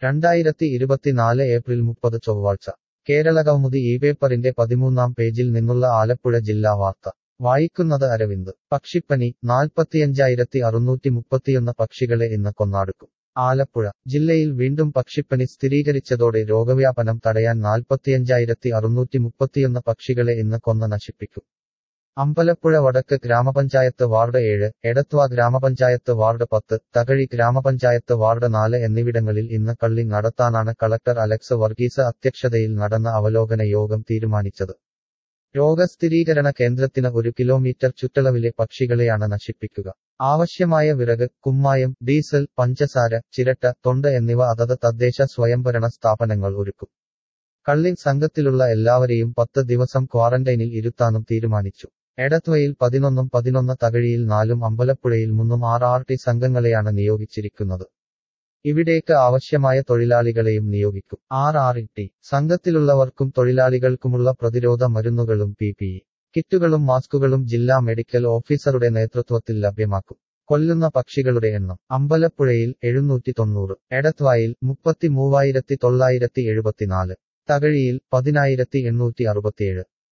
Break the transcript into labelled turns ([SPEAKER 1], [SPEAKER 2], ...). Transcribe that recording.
[SPEAKER 1] രണ്ടായിരത്തി ഇരുപത്തിനാല് ഏപ്രിൽ മുപ്പത് ചൊവ്വാഴ്ച കേരളകൗമുദി ഈ പേപ്പറിന്റെ പതിമൂന്നാം പേജിൽ നിന്നുള്ള ആലപ്പുഴ ജില്ലാ വാർത്ത വായിക്കുന്നത് അരവിന്ദ് പക്ഷിപ്പനി നാൽപ്പത്തിയഞ്ചായിരത്തി അറുന്നൂറ്റി മുപ്പത്തിയൊന്ന് പക്ഷികളെ ഇന്ന് കൊന്നാടുക്കും ആലപ്പുഴ ജില്ലയിൽ വീണ്ടും പക്ഷിപ്പനി സ്ഥിരീകരിച്ചതോടെ രോഗവ്യാപനം തടയാൻ നാൽപ്പത്തിയഞ്ചായിരത്തി അറുന്നൂറ്റി മുപ്പത്തിയൊന്ന് പക്ഷികളെ ഇന്ന് കൊന്ന് നശിപ്പിക്കും അമ്പലപ്പുഴ വടക്ക് ഗ്രാമപഞ്ചായത്ത് വാർഡ് ഏഴ് എടത്വ ഗ്രാമപഞ്ചായത്ത് വാർഡ് പത്ത് തകഴി ഗ്രാമപഞ്ചായത്ത് വാർഡ് നാല് എന്നിവിടങ്ങളിൽ ഇന്ന് കള്ളി നടത്താനാണ് കളക്ടർ അലക്സ് വർഗീസ് അധ്യക്ഷതയിൽ നടന്ന അവലോകന യോഗം തീരുമാനിച്ചത് രോഗസ്ഥിരീകരണ കേന്ദ്രത്തിന് ഒരു കിലോമീറ്റർ ചുറ്റളവിലെ പക്ഷികളെയാണ് നശിപ്പിക്കുക ആവശ്യമായ വിറക് കുമ്മായം ഡീസൽ പഞ്ചസാര ചിരട്ട തൊണ്ട് എന്നിവ അതത് തദ്ദേശ സ്വയംഭരണ സ്ഥാപനങ്ങൾ ഒരുക്കും കള്ളിങ് സംഘത്തിലുള്ള എല്ലാവരെയും പത്ത് ദിവസം ക്വാറന്റൈനിൽ ഇരുത്താനും തീരുമാനിച്ചു എടത്വയിൽ പതിനൊന്നും പതിനൊന്ന് തകഴിയിൽ നാലും അമ്പലപ്പുഴയിൽ മൂന്നും ആർ ആർ ടി സംഘങ്ങളെയാണ് നിയോഗിച്ചിരിക്കുന്നത് ഇവിടേക്ക് ആവശ്യമായ തൊഴിലാളികളെയും നിയോഗിക്കും ആർ ആർ ടി സംഘത്തിലുള്ളവർക്കും തൊഴിലാളികൾക്കുമുള്ള പ്രതിരോധ മരുന്നുകളും പി പി ഇ കിറ്റുകളും മാസ്കുകളും ജില്ലാ മെഡിക്കൽ ഓഫീസറുടെ നേതൃത്വത്തിൽ ലഭ്യമാക്കും കൊല്ലുന്ന പക്ഷികളുടെ എണ്ണം അമ്പലപ്പുഴയിൽ എഴുന്നൂറ്റി തൊണ്ണൂറ് എടത്വായിൽ മുപ്പത്തി മൂവായിരത്തി തൊള്ളായിരത്തി എഴുപത്തിനാല് തകഴിയിൽ പതിനായിരത്തി എണ്ണൂറ്റി അറുപത്തിയേഴ്